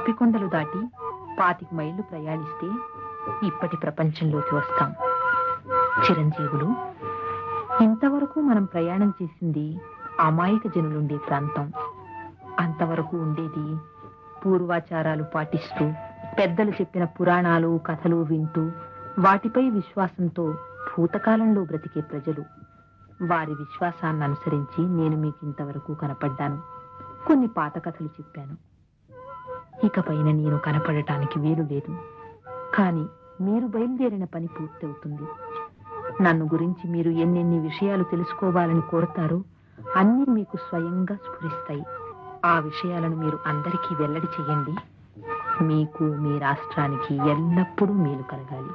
పాపికొండలు దాటి పాతిక మైళ్ళు ప్రయాణిస్తే ఇప్పటి ప్రపంచంలోకి వస్తాం చిరంజీవులు ఇంతవరకు మనం ప్రయాణం చేసింది అమాయక జనులుండే ప్రాంతం అంతవరకు ఉండేది పూర్వాచారాలు పాటిస్తూ పెద్దలు చెప్పిన పురాణాలు కథలు వింటూ వాటిపై విశ్వాసంతో భూతకాలంలో బ్రతికే ప్రజలు వారి విశ్వాసాన్ని అనుసరించి నేను మీకు ఇంతవరకు కనపడ్డాను కొన్ని పాత కథలు చెప్పాను ఇకపైన నేను కనపడటానికి వీలు లేదు కానీ మీరు బయలుదేరిన పని పూర్తవుతుంది నన్ను గురించి మీరు ఎన్నెన్ని విషయాలు తెలుసుకోవాలని కోరతారో అన్నీ మీకు స్వయంగా స్ఫురిస్తాయి ఆ విషయాలను మీరు అందరికీ వెల్లడి చేయండి మీకు మీ రాష్ట్రానికి ఎల్లప్పుడూ మేలు కలగాలి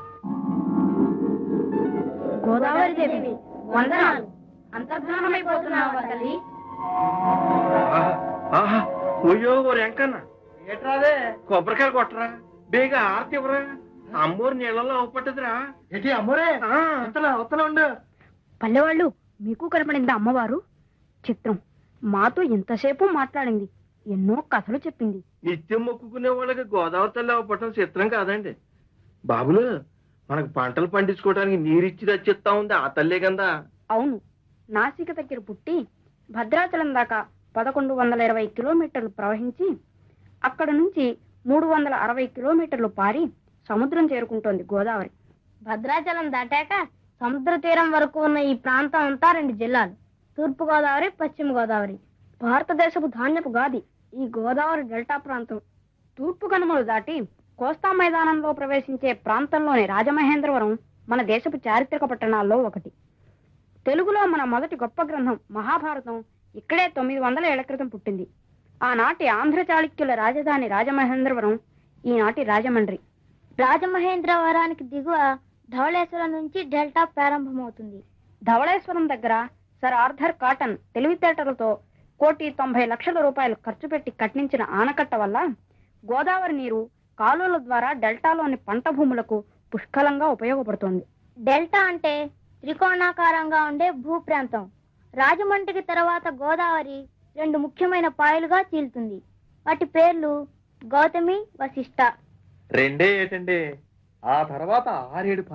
గోదావరి దేవి వందనాలు అంతర్ధానమైపోతున్నావా తల్లి ఆహా, ఆహా, ఒయ్యో ఓ వెంకన్న ఏట్రాదే కొబ్బరికాయ కొట్టరా బేగ ఆరతి ఇవ్వరా అమ్మోరు నీళ్ళలో అవపట్టదురా ఏంటి అమ్మోరే ఆ, ఎంతలా వస్తూనే ఉండు పల్లెవాళ్ళు మీకు కనపడింది అమ్మవారు చిత్రం మాతో ఇంతసేపు మాట్లాడింది ఎన్నో కథలు చెప్పింది నిత్యం మొక్కుకునే వాళ్ళకి గోదావరి తల్లి అవపట్టడం చిత్రం కాదండి బాబులు మనకు పంటలు పండించుకోవడానికి నీరిచ్చి రచ్చిస్తా ఉంది ఆ తల్లే కదా అవును నాసిక దగ్గర పుట్టి భద్రాచలం దాకా పదకొండు వందల ఇరవై కిలోమీటర్లు ప్రవహించి అక్కడ నుంచి మూడు వందల అరవై కిలోమీటర్లు పారి సముద్రం చేరుకుంటోంది గోదావరి భద్రాచలం దాటాక సముద్ర తీరం వరకు ఉన్న ఈ ప్రాంతం అంతా రెండు జిల్లాలు తూర్పు గోదావరి పశ్చిమ గోదావరి భారతదేశపు ధాన్యపు గాది ఈ గోదావరి డెల్టా ప్రాంతం తూర్పు కనుమలు దాటి కోస్తా మైదానంలో ప్రవేశించే ప్రాంతంలోని రాజమహేంద్రవరం మన దేశపు చారిత్రక పట్టణాల్లో ఒకటి తెలుగులో మన మొదటి గొప్ప గ్రంథం మహాభారతం ఇక్కడే తొమ్మిది వందల ఏళ్ల క్రితం పుట్టింది ఆనాటి ఆంధ్ర చాళుక్యుల రాజధాని రాజమహేంద్రవరం ఈనాటి రాజమండ్రి రాజమహేంద్రవరానికి దిగువ ధవళేశ్వరం నుంచి డెల్టా ప్రారంభమవుతుంది ధవళేశ్వరం దగ్గర సర్ ఆర్థర్ కాటన్ తెలివితేటలతో కోటి తొంభై లక్షల రూపాయలు ఖర్చు పెట్టి కట్టించిన ఆనకట్ట వల్ల గోదావరి నీరు కాలువల ద్వారా డెల్టాలోని పంట భూములకు పుష్కలంగా ఉపయోగపడుతోంది డెల్టా అంటే త్రికోణాకారంగా ఉండే భూప్రాంతం రాజమండ్రికి తర్వాత గోదావరి రెండు ముఖ్యమైన పాయలుగా చీలుతుంది వాటి పేర్లు గౌతమి వశిష్ట రెండే ఏటండి ఆ తర్వాత ఆరేడు